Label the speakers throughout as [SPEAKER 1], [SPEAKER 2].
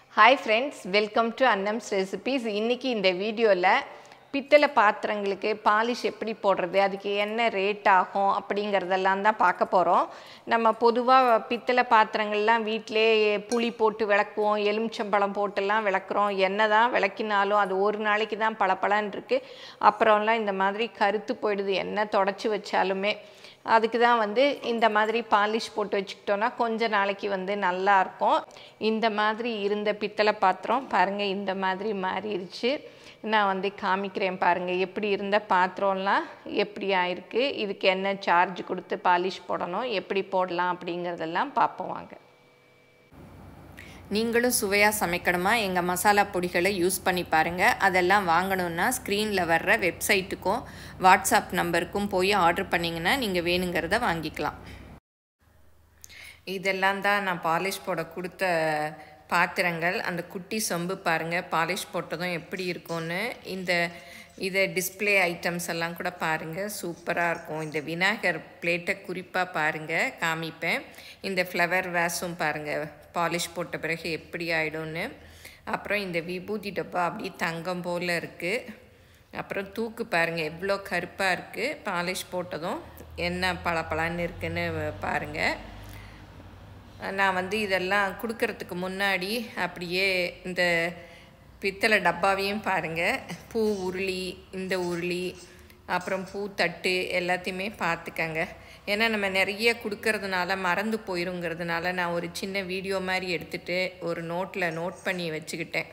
[SPEAKER 1] hi friends welcome to Annam's recipes இன்றைக்கி இந்த வீடியோவில் பித்தளை பாத்திரங்களுக்கு பாலிஷ் எப்படி போடுறது அதுக்கு என்ன ரேட் ஆகும் அப்படிங்கிறதெல்லாம் தான் பார்க்க போகிறோம் நம்ம பொதுவாக பித்தளை பாத்திரங்கள்லாம் வீட்டிலே புளி போட்டு விளக்குவோம் எலுமிச்சம்பழம் போட்டுலாம் விளக்குறோம் என்ன தான் விளக்கினாலும் அது ஒரு நாளைக்கு தான் பளபளன்னு இருக்குது அப்புறம்லாம் இந்த மாதிரி கருத்து போயிடுது என்ன தொடச்சி வச்சாலுமே அதுக்கு தான் வந்து இந்த மாதிரி பாலிஷ் போட்டு வச்சுக்கிட்டோன்னா கொஞ்ச நாளைக்கு வந்து நல்லா இருக்கும் இந்த மாதிரி இருந்த பித்தளை பாத்திரம் பாருங்கள் இந்த மாதிரி மாறிடுச்சு நான் வந்து காமிக்கிறேன் பாருங்கள் எப்படி இருந்த பாத்திரம்லாம் எப்படி ஆயிருக்கு இதுக்கு என்ன சார்ஜ் கொடுத்து பாலிஷ் போடணும் எப்படி போடலாம் அப்படிங்கிறதெல்லாம் பார்ப்போம் வாங்க நீங்களும் சுவையாக சமைக்கணுமா எங்கள் மசாலா பொடிகளை யூஸ் பண்ணி பாருங்கள் அதெல்லாம் வாங்கணுன்னா ஸ்க்ரீனில் வர்ற வெப்சைட்டுக்கும் வாட்ஸ்அப் நம்பருக்கும் போய் ஆர்டர் பண்ணிங்கன்னா நீங்கள் வேணுங்கிறத வாங்கிக்கலாம் இதெல்லாம் தான் நான் பாலிஷ் போட கொடுத்த பாத்திரங்கள் அந்த குட்டி சொம்பு பாருங்கள் பாலிஷ் போட்டதும் எப்படி இருக்கும்னு இந்த இதை டிஸ்பிளே ஐட்டம்ஸ் எல்லாம் கூட பாருங்கள் சூப்பராக இருக்கும் இந்த விநாயகர் பிளேட்டை குறிப்பாக பாருங்கள் காமிப்பேன் இந்த ஃப்ளவர் வேஸும் பாருங்கள் பாலிஷ் போட்ட பிறகு எப்படி ஆகிடும்னு அப்புறம் இந்த விபூதி டப்பா அப்படியே தங்கம் போல் இருக்குது அப்புறம் தூக்கு பாருங்கள் எவ்வளோ கருப்பாக இருக்குது பாலிஷ் போட்டதும் என்ன பளபளன்னு இருக்குன்னு பாருங்கள் நான் வந்து இதெல்லாம் கொடுக்கறதுக்கு முன்னாடி அப்படியே இந்த பித்தளை டப்பாவையும் பாருங்கள் பூ உருளி இந்த உருளி அப்புறம் பூ தட்டு எல்லாத்தையுமே பார்த்துக்கங்க ஏன்னா நம்ம நிறைய கொடுக்கறதுனால மறந்து போயிருங்கிறதுனால நான் ஒரு சின்ன வீடியோ மாதிரி எடுத்துகிட்டு ஒரு நோட்டில் நோட் பண்ணி வச்சுக்கிட்டேன்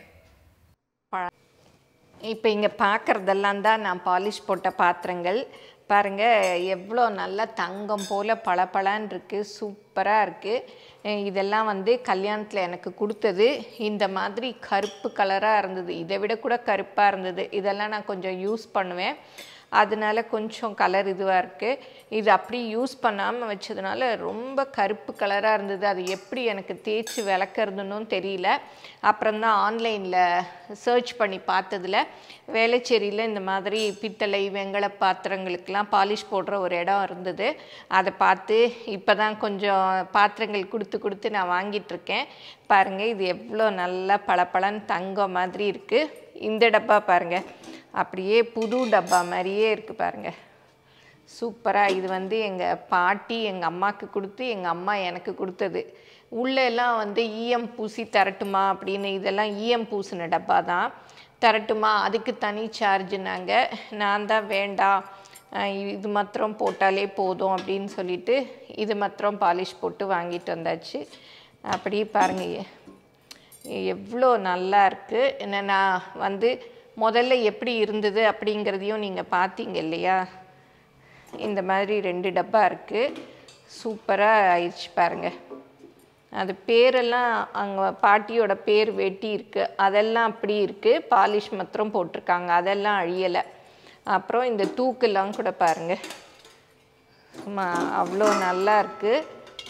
[SPEAKER 1] இப்போ இங்கே பார்க்குறதெல்லாம் தான் நான் பாலிஷ் போட்ட பாத்திரங்கள் பாருங்கள் எவ்வளோ நல்லா தங்கம் போல் பளபளன்னு இருக்குது சூப்பராக இருக்குது இதெல்லாம் வந்து கல்யாணத்தில் எனக்கு கொடுத்தது இந்த மாதிரி கருப்பு கலராக இருந்தது இதை விட கூட கருப்பாக இருந்தது இதெல்லாம் நான் கொஞ்சம் யூஸ் பண்ணுவேன் அதனால கொஞ்சம் கலர் இதுவாக இருக்குது இது அப்படி யூஸ் பண்ணாமல் வச்சதுனால ரொம்ப கருப்பு கலராக இருந்தது அது எப்படி எனக்கு தேய்ச்சி விளக்குறதுன்னு தெரியல அப்புறம்தான் ஆன்லைனில் சர்ச் பண்ணி பார்த்ததில் வேளச்சேரியில் இந்த மாதிரி பித்தளை வெங்கல பாத்திரங்களுக்கெல்லாம் பாலிஷ் போடுற ஒரு இடம் இருந்தது அதை பார்த்து இப்போ தான் கொஞ்சம் பாத்திரங்கள் கொடுத்து கொடுத்து நான் வாங்கிட்டுருக்கேன் பாருங்கள் இது எவ்வளோ நல்லா பளபளன்னு தங்கம் மாதிரி இருக்குது இந்த டப்பா பாருங்கள் அப்படியே புது டப்பா மாதிரியே இருக்குது பாருங்கள் சூப்பராக இது வந்து எங்கள் பாட்டி எங்கள் அம்மாவுக்கு கொடுத்து எங்கள் அம்மா எனக்கு கொடுத்தது உள்ளெல்லாம் வந்து ஈயம் பூசி தரட்டுமா அப்படின்னு இதெல்லாம் ஈயம் பூசின டப்பா தான் தரட்டுமா அதுக்கு தனி சார்ஜுனாங்க நான் தான் வேண்டாம் இது மாத்திரம் போட்டாலே போதும் அப்படின்னு சொல்லிட்டு இது மாத்திரம் பாலிஷ் போட்டு வாங்கிட்டு வந்தாச்சு அப்படியே பாருங்க எவ்வளோ நல்லா இருக்குது என்ன நான் வந்து முதல்ல எப்படி இருந்தது அப்படிங்கிறதையும் நீங்கள் பார்த்தீங்க இல்லையா இந்த மாதிரி ரெண்டு டப்பா இருக்குது சூப்பராக ஆயிடுச்சு பாருங்கள் அது பேரெல்லாம் அங்கே பாட்டியோட பேர் வெட்டி இருக்குது அதெல்லாம் அப்படி இருக்குது பாலிஷ் மாத்திரம் போட்டிருக்காங்க அதெல்லாம் அழியலை அப்புறம் இந்த தூக்கெல்லாம் கூட பாருங்கள் சும்மா அவ்வளோ நல்லா இருக்குது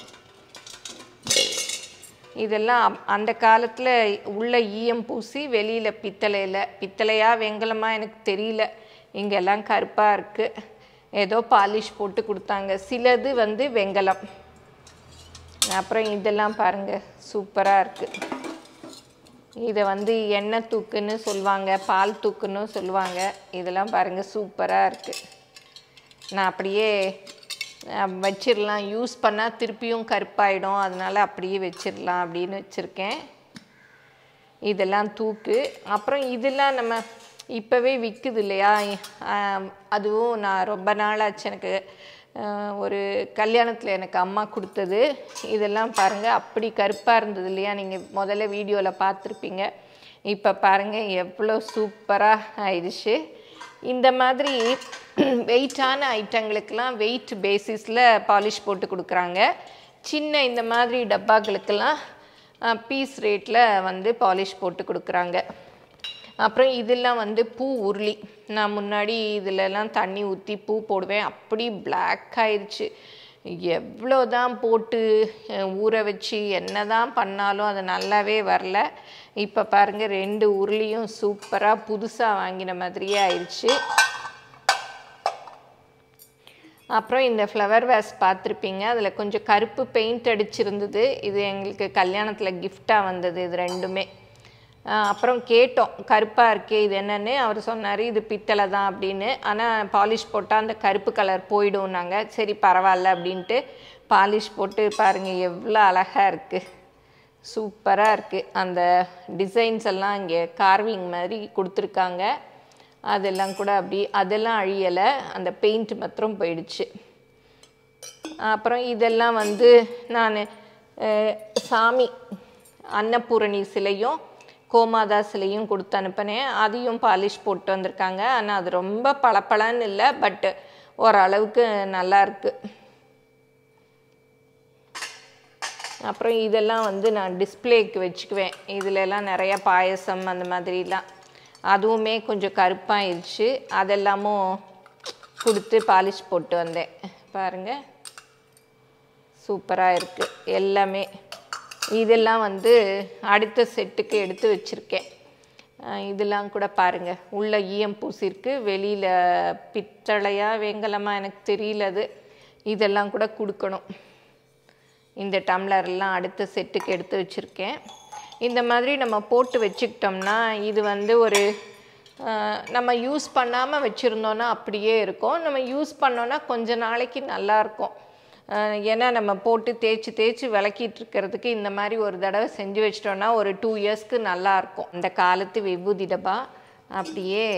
[SPEAKER 1] இதெல்லாம் அந்த காலத்தில் உள்ள ஈயம் பூசி வெளியில் பித்தளையில் பித்தளையா வெங்கலமா எனக்கு தெரியல இங்கெல்லாம் கருப்பாக இருக்குது ஏதோ பாலிஷ் போட்டு கொடுத்தாங்க சிலது வந்து வெங்கலம் அப்புறம் இதெல்லாம் பாருங்கள் சூப்பராக இருக்குது இதை வந்து எண்ணெய் தூக்குன்னு சொல்லுவாங்க பால் தூக்குன்னு சொல்லுவாங்க இதெல்லாம் பாருங்கள் சூப்பராக இருக்குது நான் அப்படியே வச்சிடலாம் யூஸ் பண்ணால் திருப்பியும் கருப்பாயிடும் அதனால் அப்படியே வச்சிடலாம் அப்படின்னு வச்சுருக்கேன் இதெல்லாம் தூக்கு அப்புறம் இதெல்லாம் நம்ம இப்போவே விற்குது இல்லையா அதுவும் நான் ரொம்ப நாள் ஆச்சு எனக்கு ஒரு கல்யாணத்தில் எனக்கு அம்மா கொடுத்தது இதெல்லாம் பாருங்கள் அப்படி கருப்பாக இருந்தது இல்லையா நீங்கள் முதல்ல வீடியோவில் பார்த்துருப்பீங்க இப்போ பாருங்கள் எவ்வளோ சூப்பராக ஆயிடுச்சு இந்த மாதிரி வெயிட்டான ஐட்டங்களுக்கெல்லாம் வெயிட் பேசிஸில் பாலிஷ் போட்டு கொடுக்குறாங்க சின்ன இந்த மாதிரி டப்பாக்களுக்கெல்லாம் பீஸ் ரேட்டில் வந்து பாலிஷ் போட்டு கொடுக்குறாங்க அப்புறம் இதெல்லாம் வந்து பூ உருளி நான் முன்னாடி இதிலெல்லாம் தண்ணி ஊற்றி பூ போடுவேன் அப்படி பிளாக் ஆயிடுச்சு எவ்வளோ தான் போட்டு ஊற வச்சு என்ன தான் பண்ணாலும் அது நல்லாவே வரல இப்போ பாருங்கள் ரெண்டு உருளியும் சூப்பராக புதுசாக வாங்கின மாதிரியே ஆயிடுச்சு அப்புறம் இந்த ஃப்ளவர் வேஸ் பார்த்துருப்பீங்க அதில் கொஞ்சம் கருப்பு பெயிண்ட் அடிச்சிருந்தது இது எங்களுக்கு கல்யாணத்தில் கிஃப்டாக வந்தது இது ரெண்டுமே அஹ் அப்புறம் கேட்டோம் கருப்பாக இருக்கே இது என்னன்னு அவர் சொன்னார் இது பித்தளை தான் அப்படின்னு ஆனால் பாலிஷ் போட்டால் அந்த கருப்பு கலர் போயிடும்னாங்க சரி பரவாயில்ல அப்படின்ட்டு பாலிஷ் போட்டு பாருங்கள் எவ்வளோ அழகாக இருக்குது சூப்பராக இருக்குது அந்த டிசைன்ஸ் எல்லாம் இங்கே கார்விங் மாதிரி கொடுத்துருக்காங்க அதெல்லாம் கூட அப்படி அதெல்லாம் அழியலை அந்த பெயிண்ட் மாத்திரம் போயிடுச்சு அப்புறம் இதெல்லாம் வந்து நான் சாமி அன்னபூரணி சிலையும் கோமாதா சிலையும் கொடுத்து அனுப்பினேன் அதையும் பாலிஷ் போட்டு வந்திருக்காங்க ஆனால் அது ரொம்ப பளபளன்னு இல்லை பட் ஓரளவுக்கு நல்லா இருக்கு அப்புறம் இதெல்லாம் வந்து நான் டிஸ்ப்ளேக்கு வச்சுக்குவேன் இதுல எல்லாம் நிறைய பாயசம் அந்த மாதிரிலாம் அதுவுமே கொஞ்சம் கருப்பாயிருச்சு அதெல்லாமும் கொடுத்து பாலிஷ் போட்டு வந்தேன் பாருங்கள் சூப்பராக இருக்குது எல்லாமே இதெல்லாம் வந்து அடுத்த செட்டுக்கு எடுத்து வச்சுருக்கேன் அஹ் இதெல்லாம் கூட பாருங்கள் உள்ள ஈயம் பூசிருக்கு வெளியில் பித்தளையா வெங்கலமா எனக்கு தெரியல அது இதெல்லாம் கூட கொடுக்கணும் இந்த டம்ளர்லாம் அடுத்த செட்டுக்கு எடுத்து வச்சுருக்கேன் இந்த மாதிரி நம்ம போட்டு வச்சுக்கிட்டோம்னா இது வந்து ஒரு அஹ், நம்ம யூஸ் பண்ணாமல் வச்சுருந்தோன்னா அப்படியே இருக்கும் நம்ம யூஸ் பண்ணோன்னா கொஞ்ச நாளைக்கு நல்லா இருக்கும் அஹ், ஏன்னா நம்ம போட்டு தேய்ச்சி தேய்ச்சி விளக்கிட்டு இருக்கிறதுக்கு இந்த மாதிரி ஒரு தடவை செஞ்சு வச்சிட்டோம்னா ஒரு டூ இயர்ஸ்க்கு நல்லா இருக்கும் இந்த காலத்து விபூதி டப்பா அப்படியே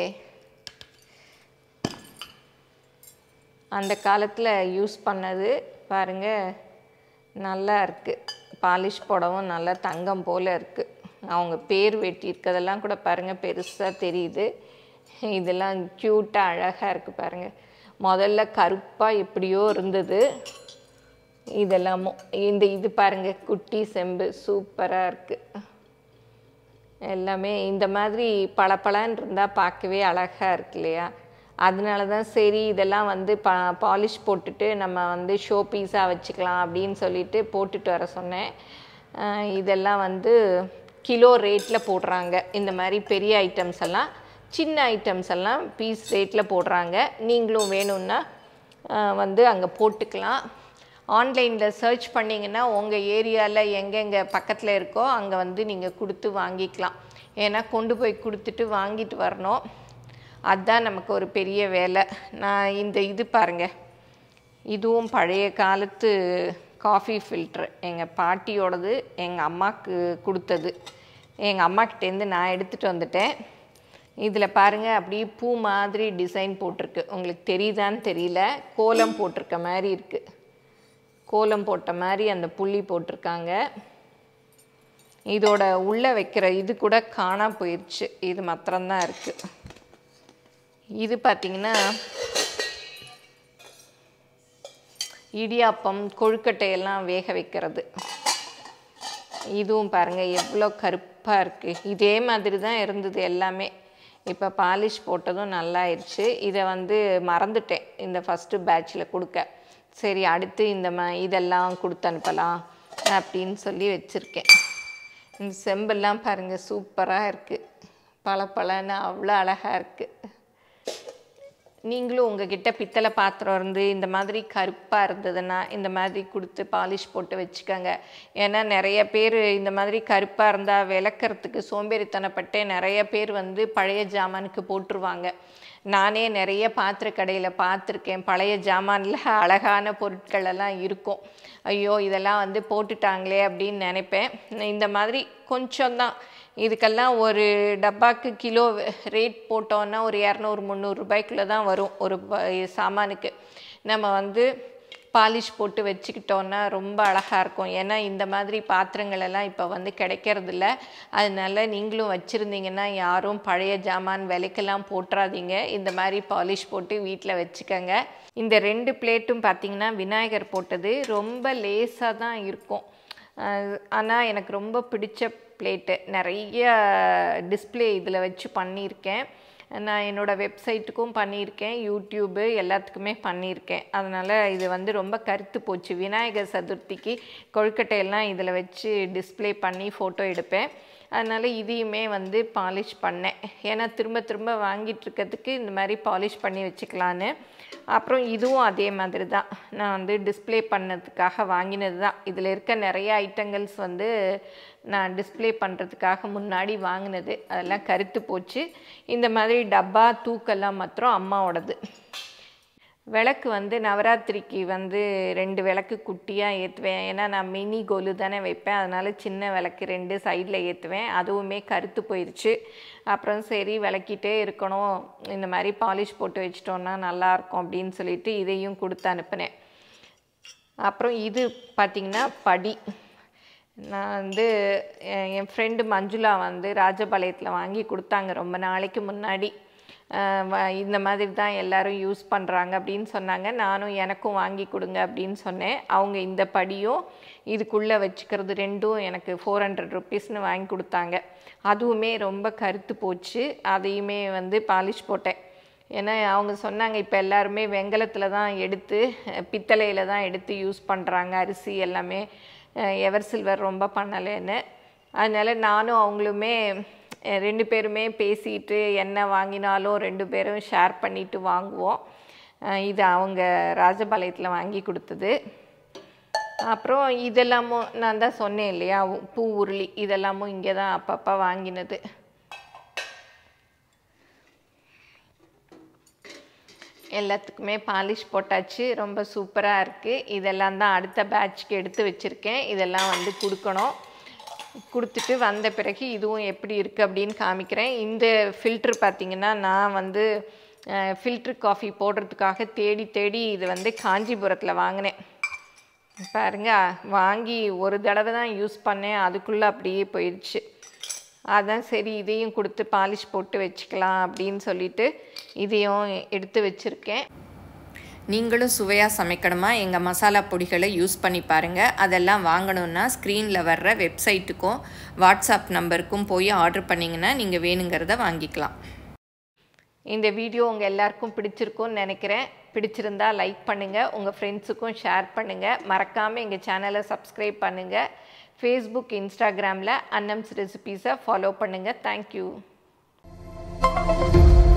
[SPEAKER 1] அந்த காலத்தில் யூஸ் பண்ணது பாருங்க நல்லா இருக்குது பாலிஷ் போடவும் நல்லா தங்கம் போல் இருக்குது அவங்க பேர் வெட்டியிருக்கதெல்லாம் கூட பாருங்கள் பெருசாக தெரியுது இதெல்லாம் க்யூட்டாக அழகாக இருக்குது பாருங்கள் முதல்ல கருப்பாக எப்படியோ இருந்தது இதெல்லாமும் இந்த இது பாருங்கள் குட்டி செம்பு சூப்பராக இருக்குது எல்லாமே இந்த மாதிரி பளபளன்னு இருந்தால் பார்க்கவே அழகாக இருக்கு இல்லையா அதனால தான் சரி இதெல்லாம் வந்து பா பாலிஷ் போட்டுட்டு நம்ம வந்து ஷோ பீஸாக வச்சுக்கலாம் அப்படின்னு சொல்லிட்டு போட்டுட்டு வர சொன்னேன் அஹ் இதெல்லாம் வந்து கிலோ ரேட்டில் போடுறாங்க இந்த மாதிரி பெரிய ஐட்டம்ஸ் எல்லாம் சின்ன ஐட்டம்ஸ் எல்லாம் பீஸ் ரேட்டில் போடுறாங்க நீங்களும் வேணும்னா அஹ் வந்து அங்கே போட்டுக்கலாம் ஆன்லைனில் சர்ச் பண்ணிங்கன்னா உங்கள் ஏரியாவில் எங்கெங்கே பக்கத்தில் இருக்கோ அங்கே வந்து நீங்கள் கொடுத்து வாங்கிக்கலாம் ஏன்னா கொண்டு போய் கொடுத்துட்டு வாங்கிட்டு வரணும் அதுதான் நமக்கு ஒரு பெரிய வேலை நான் இந்த இது பாருங்கள் இதுவும் பழைய காலத்து காஃபி ஃபில்ட்ரு எங்கள் பாட்டியோடது எங்கள் அம்மாவுக்கு கொடுத்தது எங்கள் அம்மாக்கிட்டேருந்து நான் எடுத்துகிட்டு வந்துட்டேன் இதில் பாருங்கள் அப்படியே பூ மாதிரி டிசைன் போட்டிருக்கு உங்களுக்கு தெரியுதான்னு தெரியல கோலம் போட்டிருக்க மாதிரி இருக்குது கோலம் போட்ட மாதிரி அந்த புள்ளி போட்டிருக்காங்க இதோட உள்ளே வைக்கிற இது கூட காணா போயிடுச்சு இது மாத்திரம்தான் இருக்குது இது பார்த்திங்கன்னா இடியாப்பம் கொழுக்கட்டையெல்லாம் வேக வைக்கிறது இதுவும் பாருங்கள் எவ்வளோ கருப்பாக இருக்குது இதே மாதிரி தான் இருந்தது எல்லாமே இப்போ பாலிஷ் போட்டதும் நல்லாயிருச்சு இதை வந்து மறந்துட்டேன் இந்த ஃபஸ்ட்டு பேட்சில் கொடுக்க சரி அடுத்து இந்த ம இதெல்லாம் கொடுத்து அனுப்பலாம் அப்படின்னு சொல்லி வச்சுருக்கேன் இந்த செம்பெல்லாம் பாருங்கள் சூப்பராக இருக்குது பல பலன்னு அவ்வளோ அழகாக இருக்குது நீங்களும் உங்ககிட்ட பித்தளை பாத்திரம் இருந்து இந்த மாதிரி கருப்பாக இருந்ததுன்னா இந்த மாதிரி கொடுத்து பாலிஷ் போட்டு வச்சுக்கோங்க ஏன்னா நிறைய பேர் இந்த மாதிரி கருப்பாக இருந்தால் விளக்கறதுக்கு சோம்பேறித்தனப்பட்டு நிறைய பேர் வந்து பழைய ஜாமானுக்கு போட்டுருவாங்க நானே நிறைய பாத்திர கடையில் பார்த்துருக்கேன் பழைய ஜாமானில் அழகான பொருட்கள் எல்லாம் இருக்கும் ஐயோ இதெல்லாம் வந்து போட்டுட்டாங்களே அப்படின்னு நினைப்பேன் இந்த மாதிரி கொஞ்சம்தான் இதுக்கெல்லாம் ஒரு டப்பாக்கு கிலோ ரேட் போட்டோன்னா ஒரு இரநூறு முந்நூறு ரூபாய்க்குள்ளே தான் வரும் ஒரு ப- சாமானுக்கு நம்ம வந்து பாலிஷ் போட்டு வச்சுக்கிட்டோன்னா ரொம்ப அழகாக இருக்கும் ஏன்னா இந்த மாதிரி பாத்திரங்கள் எல்லாம் இப்போ வந்து கிடைக்கிறதில்ல அதனால நீங்களும் வச்சுருந்தீங்கன்னா யாரும் பழைய ஜாமான் விலைக்கெல்லாம் போட்டுறாதீங்க இந்த மாதிரி பாலிஷ் போட்டு வீட்டில் வச்சுக்கோங்க இந்த ரெண்டு பிளேட்டும் பார்த்தீங்கன்னா விநாயகர் போட்டது ரொம்ப லேசாக தான் இருக்கும் ஆனால் எனக்கு ரொம்ப பிடிச்ச பிளேட்டு நிறைய டிஸ்ப்ளே இதில் வச்சு பண்ணியிருக்கேன் நான் என்னோடய வெப்சைட்டுக்கும் பண்ணியிருக்கேன் யூடியூபு எல்லாத்துக்குமே பண்ணியிருக்கேன் அதனால் இது வந்து ரொம்ப கருத்து போச்சு விநாயகர் சதுர்த்திக்கு கொழுக்கட்டையெல்லாம் இதில் வச்சு டிஸ்ப்ளே பண்ணி ஃபோட்டோ எடுப்பேன் அதனால் இதையுமே வந்து பாலிஷ் பண்ணேன் ஏன்னா திரும்ப திரும்ப வாங்கிட்டு இருக்கிறதுக்கு இந்த மாதிரி பாலிஷ் பண்ணி வச்சுக்கலான்னு அப்புறம் இதுவும் அதே மாதிரி தான் நான் வந்து டிஸ்ப்ளே பண்ணதுக்காக வாங்கினது தான் இதில் இருக்க நிறைய ஐட்டங்கள்ஸ் வந்து நான் டிஸ்ப்ளே பண்ணுறதுக்காக முன்னாடி வாங்கினது அதெல்லாம் கருத்து போச்சு இந்த மாதிரி டப்பா தூக்கெல்லாம் மாத்திரம் அம்மாவோடது விளக்கு வந்து நவராத்திரிக்கு வந்து ரெண்டு விளக்கு குட்டியாக ஏற்றுவேன் ஏன்னா நான் மினி கொலு தானே வைப்பேன் அதனால் சின்ன விளக்கு ரெண்டு சைடில் ஏற்றுவேன் அதுவுமே கருத்து போயிடுச்சு அப்புறம் சரி விளக்கிட்டே இருக்கணும் இந்த மாதிரி பாலிஷ் போட்டு வச்சிட்டோன்னா நல்லாயிருக்கும் அப்படின்னு சொல்லிட்டு இதையும் கொடுத்து அனுப்பினேன் அப்புறம் இது பார்த்திங்கன்னா படி நான் வந்து என் என் ஃப்ரெண்டு மஞ்சுளா வந்து ராஜபாளையத்தில் வாங்கி கொடுத்தாங்க ரொம்ப நாளைக்கு முன்னாடி அஹ் வ- இந்த மாதிரி தான் எல்லாரும் யூஸ் பண்ணுறாங்க அப்படின்னு சொன்னாங்க நானும் எனக்கும் வாங்கி கொடுங்க அப்படின்னு சொன்னேன் அவங்க இந்த படியும் இதுக்குள்ளே வச்சுக்கிறது ரெண்டும் எனக்கு ஃபோர் ஹண்ட்ரட் ருபீஸ்னு வாங்கி கொடுத்தாங்க அதுவுமே ரொம்ப கருத்து போச்சு அதையுமே வந்து பாலிஷ் போட்டேன் ஏன்னா அவங்க சொன்னாங்க இப்போ எல்லாருமே வெங்கலத்தில் தான் எடுத்து பித்தளையில் தான் எடுத்து யூஸ் பண்ணுறாங்க அரிசி எல்லாமே எவர் சில்வர் ரொம்ப பண்ணலைன்னு அதனால நானும் அவங்களுமே அஹ், ரெண்டு பேருமே பேசிட்டு என்ன வாங்கினாலும் ரெண்டு பேரும் ஷேர் பண்ணிட்டு வாங்குவோம் அஹ், இது அவங்க ராஜபாளையத்தில் வாங்கி கொடுத்தது அப்புறம் இதெல்லாமும் நான் தான் சொன்னேன் இல்லையா உ- பூ உருளி இதெல்லாமும் இங்கே தான் அப்பப்போ வாங்கினது எல்லாத்துக்குமே பாலிஷ் போட்டாச்சு ரொம்ப சூப்பராக இருக்குது இதெல்லாம் தான் அடுத்த பேட்ச்க்கு எடுத்து வச்சுருக்கேன் இதெல்லாம் வந்து கொடுக்கணும் கொடுத்துட்டு வந்த பிறகு இதுவும் எப்படி இருக்குது அப்படின்னு காமிக்கிறேன் இந்த ஃபில்ட்ரு பார்த்தீங்கன்னா நான் வந்து ஃபில்ட்ரு காஃபி போடுறதுக்காக தேடி தேடி இது வந்து காஞ்சிபுரத்தில் வாங்கினேன் பாருங்க வாங்கி ஒரு தடவை தான் யூஸ் பண்ணேன் அதுக்குள்ளே அப்படியே போயிடுச்சு அதான் சரி இதையும் கொடுத்து பாலிஷ் போட்டு வச்சுக்கலாம் அப்படின்னு சொல்லிட்டு இதையும் எடுத்து வச்சுருக்கேன்
[SPEAKER 2] நீங்களும் சுவையாக சமைக்கணுமா எங்கள் மசாலா பொடிகளை யூஸ் பண்ணி பாருங்கள் அதெல்லாம் வாங்கணுன்னா ஸ்க்ரீனில் வர்ற வெப்சைட்டுக்கும் வாட்ஸ்அப் நம்பருக்கும் போய் ஆர்டர் பண்ணிங்கன்னா நீங்கள் வேணுங்கிறத வாங்கிக்கலாம்
[SPEAKER 1] இந்த வீடியோ உங்கள் எல்லாருக்கும் பிடிச்சிருக்கும்னு நினைக்கிறேன் பிடிச்சிருந்தா லைக் பண்ணுங்கள் உங்கள் ஃப்ரெண்ட்ஸுக்கும் ஷேர் பண்ணுங்கள் மறக்காமல் எங்கள் சேனலை சப்ஸ்கிரைப் பண்ணுங்கள் ஃபேஸ்புக் இன்ஸ்டாகிராமில் அன்னம்ஸ் ரெசிபீஸை ஃபாலோ பண்ணுங்கள் தேங்க்யூ